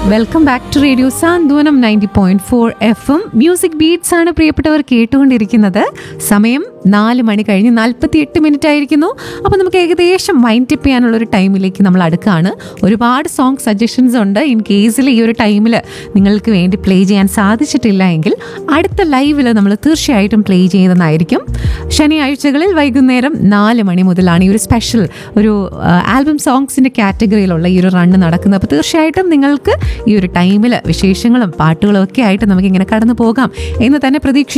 welcome back to radio Santhwanam ninety point four F M music beats ആണ് പ്രിയപ്പെട്ടവർ കേട്ടുകൊണ്ടിരിക്കുന്നത് സമയം നാല് മണി കഴിഞ്ഞ് നാൽപ്പത്തി എട്ട് മിനിറ്റ് ആയിരിക്കുന്നു അപ്പോൾ നമുക്ക് ഏകദേശം വൈൻഡ് അപ്പ് ചെയ്യാനുള്ള ഒരു ടൈമിലേക്ക് നമ്മൾ അടുക്കാണ് ഒരുപാട് സോങ് സജഷൻസ് ഉണ്ട് ഇൻ കേസിൽ ഈ ഒരു ടൈമിൽ നിങ്ങൾക്ക് വേണ്ടി പ്ലേ ചെയ്യാൻ സാധിച്ചിട്ടില്ല എങ്കിൽ അടുത്ത ലൈവിൽ നമ്മൾ തീർച്ചയായിട്ടും പ്ലേ ചെയ്യുന്നതായിരിക്കും ശനിയാഴ്ചകളിൽ വൈകുന്നേരം നാല് മണി മുതലാണ് ഈ ഒരു സ്പെഷ്യൽ ഒരു ആൽബം സോങ്സിൻ്റെ കാറ്റഗറിയിലുള്ള ഈ ഒരു റണ്ണ് നടക്കുന്നത് അപ്പോൾ തീർച്ചയായിട്ടും നിങ്ങൾക്ക് ഈ ഒരു ടൈമിൽ വിശേഷങ്ങളും പാട്ടുകളും ഒക്കെ ആയിട്ട് നമുക്കിങ്ങനെ കടന്നു പോകാം എന്ന് തന്നെ പ്രതീക്ഷിച്ചു